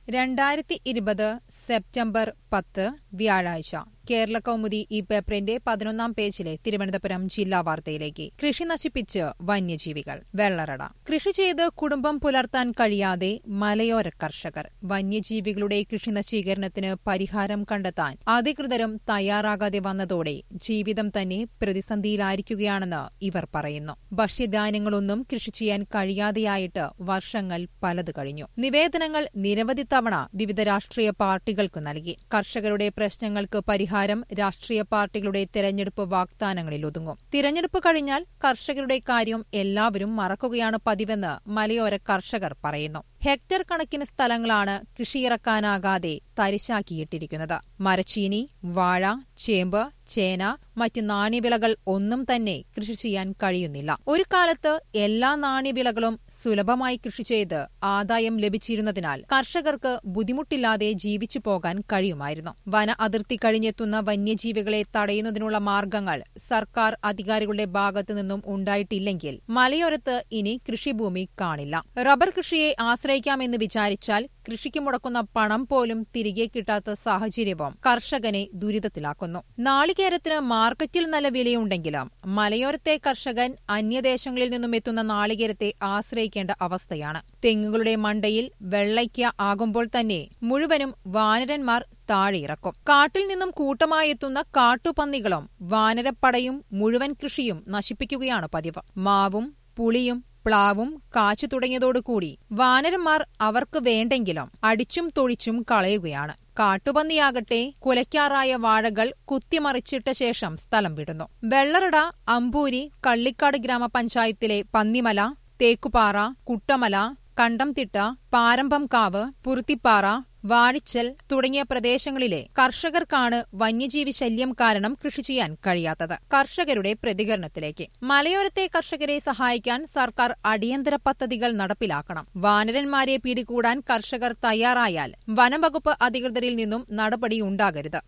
രണ്ടായിരത്തി ഇരുപത് സെപ്റ്റംബർ പത്ത് വ്യാഴാഴ്ച കേരള കൗമുദി ഈ പേപ്പറിന്റെ പതിനൊന്നാം പേജിലെ തിരുവനന്തപുരം ജില്ലാ വാർത്തയിലേക്ക് കൃഷി നശിപ്പിച്ച് വന്യജീവികൾ വെള്ളറട കൃഷി ചെയ്ത് കുടുംബം പുലർത്താൻ കഴിയാതെ മലയോര കർഷകർ വന്യജീവികളുടെ കൃഷി നശീകരണത്തിന് പരിഹാരം കണ്ടെത്താൻ അധികൃതരും തയ്യാറാകാതെ വന്നതോടെ ജീവിതം തന്നെ പ്രതിസന്ധിയിലായിരിക്കുകയാണെന്ന് ഇവർ പറയുന്നു ഭക്ഷ്യധാന്യങ്ങളൊന്നും കൃഷി ചെയ്യാൻ കഴിയാതെയായിട്ട് വർഷങ്ങൾ പലത് കഴിഞ്ഞു നിവേദനങ്ങൾ നിരവധി തവണ വിവിധ രാഷ്ട്രീയ പാർട്ടികൾക്ക് നൽകി കർഷകരുടെ പ്രശ്നങ്ങൾക്ക് പരിഹാരം രാഷ്ട്രീയ പാർട്ടികളുടെ തെരഞ്ഞെടുപ്പ് വാഗ്ദാനങ്ങളിൽ ഒതുങ്ങും തിരഞ്ഞെടുപ്പ് കഴിഞ്ഞാൽ കർഷകരുടെ കാര്യം എല്ലാവരും മറക്കുകയാണ് പതിവെന്ന് മലയോര കർഷകർ പറയുന്നു ഹെക്ടർ കണക്കിന് സ്ഥലങ്ങളാണ് കൃഷിയിറക്കാനാകാതെ തരിശാക്കിയിട്ടിരിക്കുന്നത് മരച്ചീനി വാഴ ചേമ്പ് ചേന മറ്റ് നാണ്യവിളകൾ ഒന്നും തന്നെ കൃഷി ചെയ്യാൻ കഴിയുന്നില്ല ഒരു കാലത്ത് എല്ലാ നാണ്യവിളകളും സുലഭമായി കൃഷി ചെയ്ത് ആദായം ലഭിച്ചിരുന്നതിനാൽ കർഷകർക്ക് ബുദ്ധിമുട്ടില്ലാതെ ജീവിച്ചു പോകാൻ കഴിയുമായിരുന്നു വന അതിർത്തി കഴിഞ്ഞെത്തുന്ന വന്യജീവികളെ തടയുന്നതിനുള്ള മാർഗങ്ങൾ സർക്കാർ അധികാരികളുടെ ഭാഗത്തു നിന്നും ഉണ്ടായിട്ടില്ലെങ്കിൽ മലയോരത്ത് ഇനി കൃഷിഭൂമി കാണില്ല റബ്ബർ കൃഷിയെ ആശ്രയിക്കാമെന്ന് വിചാരിച്ചാൽ കൃഷിക്ക് മുടക്കുന്ന പണം പോലും തിരികെ കിട്ടാത്ത സാഹചര്യവും കർഷകനെ ദുരിതത്തിലാക്കുന്നു നാളികേരത്തിന് മാർക്കറ്റിൽ നല്ല വിലയുണ്ടെങ്കിലും മലയോരത്തെ കർഷകൻ അന്യദേശങ്ങളിൽ നിന്നും എത്തുന്ന നാളികേരത്തെ ആശ്രയിക്കേണ്ട അവസ്ഥയാണ് തെങ്ങുകളുടെ മണ്ടയിൽ വെള്ളയ്ക്ക ആകുമ്പോൾ തന്നെ മുഴുവനും വാനരന്മാർ താഴെയിറക്കും കാട്ടിൽ നിന്നും കൂട്ടമായി എത്തുന്ന കാട്ടുപന്നികളും വാനരപ്പടയും മുഴുവൻ കൃഷിയും നശിപ്പിക്കുകയാണ് പതിവ് മാവും പുളിയും പ്ലാവും കാച്ചു തുടങ്ങിയതോടുകൂടി വാനരന്മാർ അവർക്ക് വേണ്ടെങ്കിലും അടിച്ചും തൊഴിച്ചും കളയുകയാണ് കാട്ടുപന്നിയാകട്ടെ കുലയ്ക്കാറായ വാഴകൾ കുത്തിമറിച്ചിട്ട ശേഷം സ്ഥലം വിടുന്നു വെള്ളറട അമ്പൂരി കള്ളിക്കാട് ഗ്രാമപഞ്ചായത്തിലെ പന്നിമല തേക്കുപാറ കുട്ടമല കണ്ടംതിട്ട പാരമ്പംകാവ് പുറുത്തിപ്പാറ വാഴിച്ചൽ തുടങ്ങിയ പ്രദേശങ്ങളിലെ കർഷകർക്കാണ് വന്യജീവി ശല്യം കാരണം കൃഷി ചെയ്യാൻ കഴിയാത്തത് കർഷകരുടെ പ്രതികരണത്തിലേക്ക് മലയോരത്തെ കർഷകരെ സഹായിക്കാൻ സർക്കാർ അടിയന്തര പദ്ധതികൾ നടപ്പിലാക്കണം വാനരന്മാരെ പിടികൂടാൻ കർഷകർ തയ്യാറായാൽ വനംവകുപ്പ് അധികൃതരിൽ നിന്നും നടപടിയുണ്ടാകരുത്